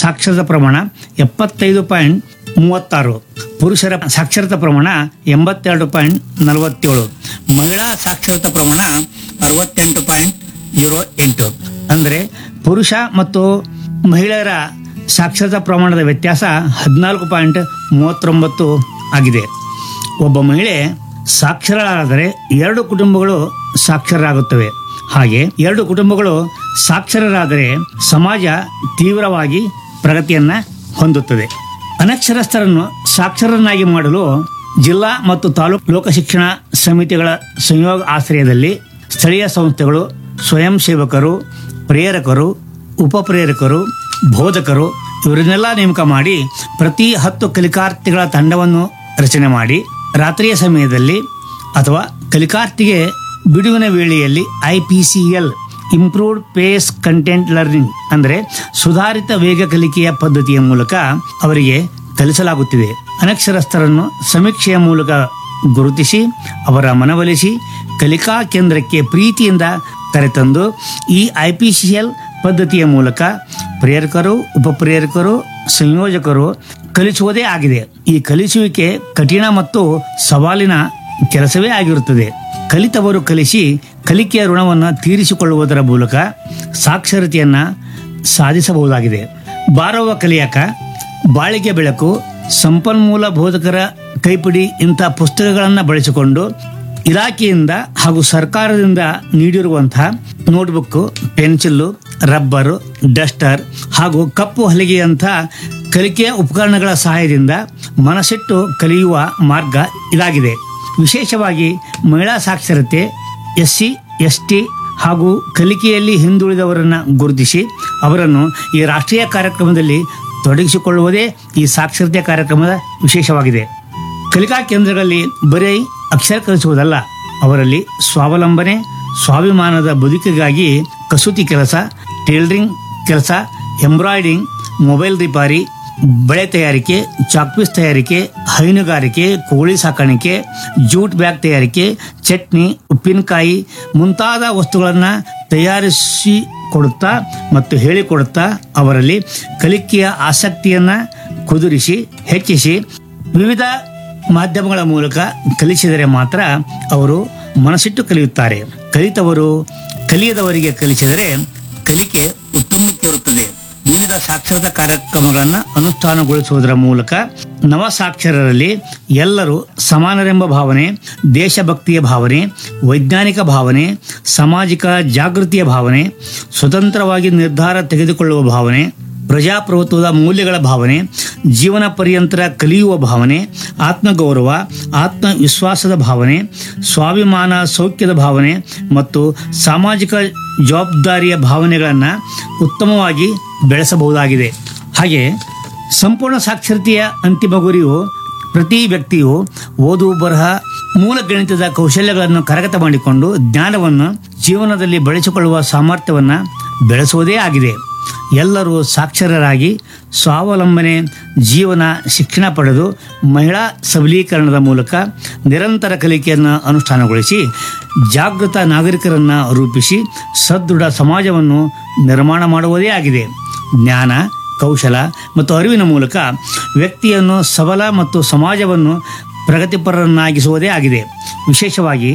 ಸಾಕ್ಷರತಾ ಪ್ರಮಾಣ ಎಪ್ಪತ್ತೈದು ಪಾಯಿಂಟ್ ಮೂವತ್ತಾರು ಪುರುಷರ ಸಾಕ್ಷರತಾ ಪ್ರಮಾಣ ಎಂಬತ್ತೆರಡು ಪಾಯಿಂಟ್ ನಲವತ್ತೇಳು ಮಹಿಳಾ ಸಾಕ್ಷರತಾ ಪ್ರಮಾಣ ಅರವತ್ತೆಂಟು ಪಾಯಿಂಟ್ ಜೀರೋ ಎಂಟು ಅಂದರೆ ಪುರುಷ ಮತ್ತು ಮಹಿಳೆಯರ ಸಾಕ್ಷರತಾ ಪ್ರಮಾಣದ ವ್ಯತ್ಯಾಸ ಹದಿನಾಲ್ಕು ಪಾಯಿಂಟ್ ಮೂವತ್ತೊಂಬತ್ತು ಆಗಿದೆ ಒಬ್ಬ ಮಹಿಳೆ ಸಾಕ್ಷರರಾದರೆ ಎರಡು ಕುಟುಂಬಗಳು ಸಾಕ್ಷರರಾಗುತ್ತವೆ ಹಾಗೆ ಎರಡು ಕುಟುಂಬಗಳು ಸಾಕ್ಷರರಾದರೆ ಸಮಾಜ ತೀವ್ರವಾಗಿ ಪ್ರಗತಿಯನ್ನ ಹೊಂದುತ್ತದೆ ಅನಕ್ಷರಸ್ಥರನ್ನು ಸಾಕ್ಷರರನ್ನಾಗಿ ಮಾಡಲು ಜಿಲ್ಲಾ ಮತ್ತು ತಾಲೂಕು ಲೋಕಶಿಕ್ಷಣ ಸಮಿತಿಗಳ ಸಂಯೋಗ ಆಶ್ರಯದಲ್ಲಿ ಸ್ಥಳೀಯ ಸಂಸ್ಥೆಗಳು ಸ್ವಯಂ ಸೇವಕರು ಪ್ರೇರಕರು ಉಪಪ್ರೇರಕರು ಬೋಧಕರು ಇವರನ್ನೆಲ್ಲ ನೇಮಕ ಮಾಡಿ ಪ್ರತಿ ಹತ್ತು ಕಲಿಕಾರ್ಥಿಗಳ ತಂಡವನ್ನು ರಚನೆ ಮಾಡಿ ರಾತ್ರಿಯ ಸಮಯದಲ್ಲಿ ಅಥವಾ ಕಲಿಕಾರ್ಥಿಗೆ ಬಿಡುವಿನ ವೇಳೆಯಲ್ಲಿ I P C L improved pace content learning ಅಂದರೆ ಸುಧಾರಿತ ವೇಗ ಕಲಿಕೆಯ ಪದ್ಧತಿಯ ಮೂಲಕ ಅವರಿಗೆ ಕಲಿಸಲಾಗುತ್ತಿದೆ ಅನಕ್ಷರಸ್ಥರನ್ನು ಸಮೀಕ್ಷೆಯ ಮೂಲಕ ಗುರುತಿಸಿ ಅವರ ಮನವೊಲಿಸಿ ಕಲಿಕಾ ಕೇಂದ್ರಕ್ಕೆ ಪ್ರೀತಿಯಿಂದ ಕರೆತಂದು ಈ ಐ ಪಿ ಸಿ ಎಲ್ ಪದ್ಧತಿಯ ಮೂಲಕ ಪ್ರೇರಕರು ಉಪಪ್ರೇರಕರು ಸಂಯೋಜಕರು ಕಲಿಸುವುದೇ ಆಗಿದೆ ಈ ಕಲಿಸುವಿಕೆ ಕಠಿಣ ಮತ್ತು ಸವಾಲಿನ ಕೆಲಸವೇ ಆಗಿರುತ್ತದೆ ಕಲಿತವರು ಕಲಿಸಿ ಕಲಿಕೆಯ ಋಣವನ್ನು ತೀರಿಸಿಕೊಳ್ಳುವುದರ ಮೂಲಕ ಸಾಕ್ಷರತೆಯನ್ನ ಸಾಧಿಸಬಹುದಾಗಿದೆ ಬಾರವ ಕಲಿಯಕ ಬಾಳಿಗೆ ಬೆಳಕು ಸಂಪನ್ಮೂಲ ಬೋಧಕರ ಕೈಪಿಡಿ ಇಂಥ ಪುಸ್ತಕಗಳನ್ನು ಬಳಸಿಕೊಂಡು ಇಲಾಖೆಯಿಂದ ಹಾಗೂ ಸರ್ಕಾರದಿಂದ ನೀಡಿರುವಂತಹ ನೋಟ್ಬುಕ್ ಪೆನ್ಸಿಲ್ಲು ರಬ್ಬರು ಡಸ್ಟರ್ ಹಾಗೂ ಕಪ್ಪು ಹಲಿಗೆಯಂಥ ಕಲಿಕೆಯ ಉಪಕರಣಗಳ ಸಹಾಯದಿಂದ ಮನಸ್ಸಿಟ್ಟು ಕಲಿಯುವ ಮಾರ್ಗ ಇದಾಗಿದೆ ವಿಶೇಷವಾಗಿ ಮಹಿಳಾ ಸಾಕ್ಷರತೆ ಎಸ್ ಸಿ ಎಸ್ ಟಿ ಹಾಗೂ ಕಲಿಕೆಯಲ್ಲಿ ಹಿಂದುಳಿದವರನ್ನು ಗುರುತಿಸಿ ಅವರನ್ನು ಈ ರಾಷ್ಟ್ರೀಯ ಕಾರ್ಯಕ್ರಮದಲ್ಲಿ ತೊಡಗಿಸಿಕೊಳ್ಳುವುದೇ ಈ ಸಾಕ್ಷರತೆ ಕಾರ್ಯಕ್ರಮದ ವಿಶೇಷವಾಗಿದೆ ಕಲಿಕಾ ಕೇಂದ್ರಗಳಲ್ಲಿ ಬರೀ ಅಕ್ಷರ ಕಲಿಸುವುದಲ್ಲ ಅವರಲ್ಲಿ ಸ್ವಾವಲಂಬನೆ ಸ್ವಾಭಿಮಾನದ ಬದುಕಿಗಾಗಿ ಕಸೂತಿ ಕೆಲಸ ಟೇಲರಿಂಗ್ ಕೆಲಸ ಎಂಬ್ರಾಯ್ಡಿಂಗ್ ಮೊಬೈಲ್ ರಿಪಾರಿ ಬಳೆ ತಯಾರಿಕೆ ಚಾಕ್ಪೀಸ್ ತಯಾರಿಕೆ ಹೈನುಗಾರಿಕೆ ಕೋಳಿ ಸಾಕಾಣಿಕೆ ಜೂಟ್ ಬ್ಯಾಗ್ ತಯಾರಿಕೆ ಚಟ್ನಿ ಉಪ್ಪಿನಕಾಯಿ ಮುಂತಾದ ವಸ್ತುಗಳನ್ನು ತಯಾರಿಸಿ ಕೊಡುತ್ತಾ ಮತ್ತು ಹೇಳಿಕೊಡುತ್ತಾ ಅವರಲ್ಲಿ ಕಲಿಕೆಯ ಆಸಕ್ತಿಯನ್ನ ಕುದುರಿಸಿ ಹೆಚ್ಚಿಸಿ ವಿವಿಧ ಮಾಧ್ಯಮಗಳ ಮೂಲಕ ಕಲಿಸಿದರೆ ಮಾತ್ರ ಅವರು ಮನಸ್ಸಿಟ್ಟು ಕಲಿಯುತ್ತಾರೆ ಕಲಿತವರು ಕಲಿಯದವರಿಗೆ ಕಲಿಸಿದರೆ ಕಲಿಕೆ ಉತ್ತಮಕ್ಕಿರುತ್ತದೆ ವಿವಿಧ ಸಾಕ್ಷರತಾ ಕಾರ್ಯಕ್ರಮಗಳನ್ನು ಅನುಷ್ಠಾನಗೊಳಿಸುವುದರ ಮೂಲಕ ನವ ಸಾಕ್ಷರರಲ್ಲಿ ಎಲ್ಲರೂ ಸಮಾನರೆಂಬ ಭಾವನೆ ದೇಶಭಕ್ತಿಯ ಭಾವನೆ ವೈಜ್ಞಾನಿಕ ಭಾವನೆ ಸಾಮಾಜಿಕ ಜಾಗೃತಿಯ ಭಾವನೆ ಸ್ವತಂತ್ರವಾಗಿ ನಿರ್ಧಾರ ತೆಗೆದುಕೊಳ್ಳುವ ಭಾವನೆ ಪ್ರಜಾಪ್ರಭುತ್ವದ ಮೌಲ್ಯಗಳ ಭಾವನೆ ಜೀವನ ಪರ್ಯಂತರ ಕಲಿಯುವ ಭಾವನೆ ಆತ್ಮಗೌರವ ಆತ್ಮವಿಶ್ವಾಸದ ಭಾವನೆ ಸ್ವಾಭಿಮಾನ ಸೌಖ್ಯದ ಭಾವನೆ ಮತ್ತು ಸಾಮಾಜಿಕ ಜವಾಬ್ದಾರಿಯ ಭಾವನೆಗಳನ್ನು ಉತ್ತಮವಾಗಿ ಬೆಳೆಸಬಹುದಾಗಿದೆ ಹಾಗೆ ಸಂಪೂರ್ಣ ಸಾಕ್ಷರತೆಯ ಅಂತಿಮ ಗುರಿಯು ಪ್ರತಿ ವ್ಯಕ್ತಿಯು ಓದು ಬರಹ ಮೂಲ ಗಣಿತದ ಕೌಶಲ್ಯಗಳನ್ನು ಕರಗತ ಮಾಡಿಕೊಂಡು ಜ್ಞಾನವನ್ನು ಜೀವನದಲ್ಲಿ ಬಳಸಿಕೊಳ್ಳುವ ಸಾಮರ್ಥ್ಯವನ್ನು ಬೆಳೆಸುವುದೇ ಆಗಿದೆ ಎಲ್ಲರೂ ಸಾಕ್ಷರರಾಗಿ ಸ್ವಾವಲಂಬನೆ ಜೀವನ ಶಿಕ್ಷಣ ಪಡೆದು ಮಹಿಳಾ ಸಬಲೀಕರಣದ ಮೂಲಕ ನಿರಂತರ ಕಲಿಕೆಯನ್ನು ಅನುಷ್ಠಾನಗೊಳಿಸಿ ಜಾಗೃತ ನಾಗರಿಕರನ್ನು ರೂಪಿಸಿ ಸದೃಢ ಸಮಾಜವನ್ನು ನಿರ್ಮಾಣ ಮಾಡುವುದೇ ಆಗಿದೆ ಜ್ಞಾನ ಕೌಶಲ ಮತ್ತು ಅರಿವಿನ ಮೂಲಕ ವ್ಯಕ್ತಿಯನ್ನು ಸಬಲ ಮತ್ತು ಸಮಾಜವನ್ನು ಪ್ರಗತಿಪರರನ್ನಾಗಿಸುವುದೇ ಆಗಿದೆ ವಿಶೇಷವಾಗಿ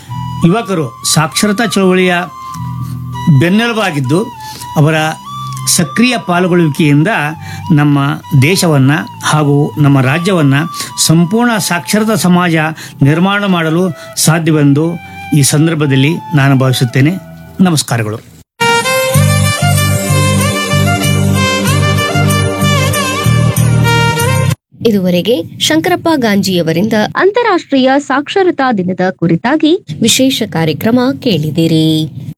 ಯುವಕರು ಸಾಕ್ಷರತಾ ಚಳವಳಿಯ ಬೆನ್ನೆಲುಬಾಗಿದ್ದು ಅವರ ಸಕ್ರಿಯ ಪಾಲ್ಗೊಳ್ಳುವಿಕೆಯಿಂದ ನಮ್ಮ ದೇಶವನ್ನು ಹಾಗೂ ನಮ್ಮ ರಾಜ್ಯವನ್ನು ಸಂಪೂರ್ಣ ಸಾಕ್ಷರತಾ ಸಮಾಜ ನಿರ್ಮಾಣ ಮಾಡಲು ಸಾಧ್ಯವೆಂದು ಈ ಸಂದರ್ಭದಲ್ಲಿ ನಾನು ಭಾವಿಸುತ್ತೇನೆ ನಮಸ್ಕಾರಗಳು ಇದುವರೆಗೆ ಶಂಕರಪ್ಪ ಗಾಂಜಿಯವರಿಂದ ಅಂತಾರಾಷ್ಟ್ರೀಯ ಸಾಕ್ಷರತಾ ದಿನದ ಕುರಿತಾಗಿ ವಿಶೇಷ ಕಾರ್ಯಕ್ರಮ ಕೇಳಿದಿರಿ